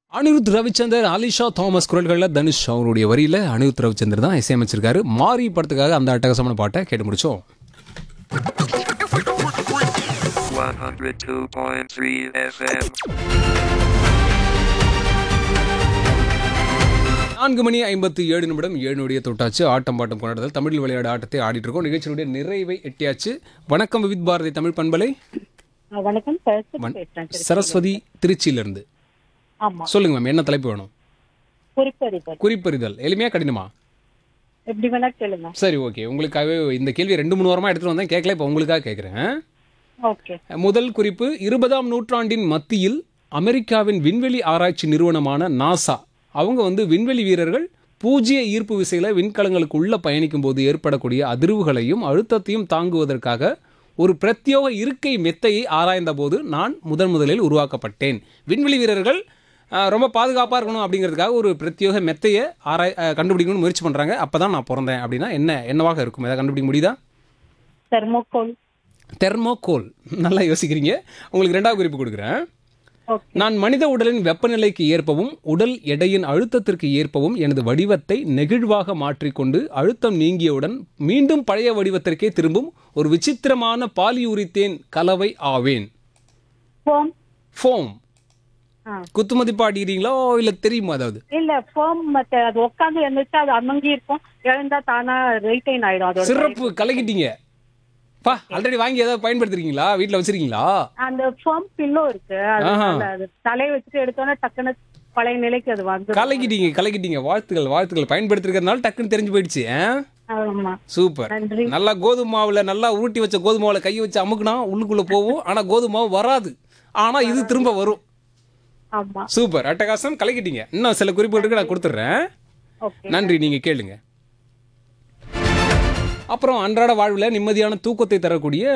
Anirudh Ravichander Alisha Thomas குரல்களில் தனுஷ் அவருடைய வரியில அனிருத் ரவிச்சந்தர் தான் இசையமைச்சிருக்காரு மாரி படத்துக்காக அந்த அட்டகாசமான பாட்டை கேட்டு முடிச்சோம் 102.3 FM. நான்கு மணி ஐம்பத்து ஏழு நிமிடம் ஏழு நொடியை தொட்டாச்சு ஆட்டம் பாட்டம் கொண்டாடுதல் தமிழில் விளையாட ஆட்டத்தை ஆடிட்டு இருக்கோம் நிகழ்ச்சியினுடைய நிறைவை எட்டியாச்சு வணக்கம் விவித் பாரதி தமிழ் பண்பலை ஆ, வணக்கம் சரஸ்வதி வண- பேசுறேன் திருச்சியில. சரஸ்வதி திருச்சியிலிருந்து ஆமா சொல்லுங்க மேம் என்ன தலைப்பு வேணும் குறிப்பறிதல் குறிப்பறிதல் எளிமையா கடினமா எப்படி வேணா கேளுங்க சரி ஓகே உங்களுக்காகவே இந்த கேள்வி ரெண்டு மூணு வாரமா எடுத்துட்டு வந்தேன் கேட்கல இப்போ உங்களுக்காக கேட்குறேன் ஓகே முதல் குறிப்பு இருபதாம் நூற்றாண்டின் மத்தியில் அமெரிக்காவின் விண்வெளி ஆராய்ச்சி நிறுவனமான நாசா அவங்க வந்து விண்வெளி வீரர்கள் பூஜ்ய ஈர்ப்பு விசையில விண்கலங்களுக்கு உள்ள பயணிக்கும் போது ஏற்படக்கூடிய அதிர்வுகளையும் அழுத்தத்தையும் தாங்குவதற்காக ஒரு பிரத்யோக இருக்கை மெத்தையை ஆராய்ந்த போது நான் முதன் முதலில் உருவாக்கப்பட்டேன் விண்வெளி வீரர்கள் ஆஹ், ரொம்ப பாதுகாப்பாக இருக்கணும் அப்படிங்கிறதுக்காக ஒரு பிரத்யோக மெத்தையை ஆராய் ஆஹ், கண்டுபிடிக்கணும்னு முயற்சி பண்ணுறாங்க அப்போ தான் நான் பிறந்தேன் அப்படின்னா என்ன என்னவாக இருக்கும் ஏதாவது கண்டுபிடிக்க முடியுதா தெர்மோகோல் தெர்மோகோல் நல்லா யோசிக்கிறீங்க உங்களுக்கு ரெண்டாவது குறிப்பு கொடுக்குறேன் ஓகே நான் மனித உடலின் வெப்பநிலைக்கு ஏற்பவும் உடல் எடையின் அழுத்தத்திற்கு ஏற்பவும் எனது வடிவத்தை நெகிழ்வாக மாற்றிக்கொண்டு அழுத்தம் நீங்கியவுடன் மீண்டும் பழைய வடிவத்திற்கே திரும்பும் ஒரு விசித்திரமான பாலியூரித்தேன் கலவை ஆவேன் ஃபோம் ஃபோம் ஆ. குத்துமதிப்பா அடிக்கிறீங்களோ இல்லை தெரியுமா அதாவது இல்ல ஃபோம் மத்த அது உட்காந்து எழுந்துச்சா அது அமங்கி இருக்கும் எழுந்தா தானா ரைட்டைன் ஆயிடும் அதோட சிறப்பு கலக்கிட்டீங்க பா ஆல்ரெடி வாங்கி ஏதாவது பயன்படுத்துறீங்களா வீட்டில் வச்சிருக்கீங்களா அந்த ஃபோம் பில்லோ இருக்கு அதனால அது தலையை வச்சுட்டு எடுத்தோன்னே டக்குன்னு பழைய நிலைக்கு அது வந்து கலக்கிட்டீங்க கலக்கிட்டீங்க வாழ்த்துக்கள் வாழ்த்துக்கள் பயன்படுத்திருக்கிறதுனால டக்குன்னு தெரிஞ்சு போயிடுச்சு ஆ? ஆமா சூப்பர் நன்றி நல்லா கோதுமை மாவுல நல்லா உருட்டி வச்ச கோதுமை மாவுல கையை வச்சு அமுக்குனா உள்ளுக்குள்ள போகும் ஆனா கோதுமை மாவு வராது ஆனா இது திரும்ப வரும் ஆமா சூப்பர் அட்டகாசம் கலக்கிட்டீங்க இன்னும் சில குறிப்புகள் இருக்கு நான் கொடுத்துட்றேன் ஓகே நன்றி நீங்க கேளுங்க அப்புறம் அன்றாட வாழ்வில் நிம்மதியான தூக்கத்தை தரக்கூடிய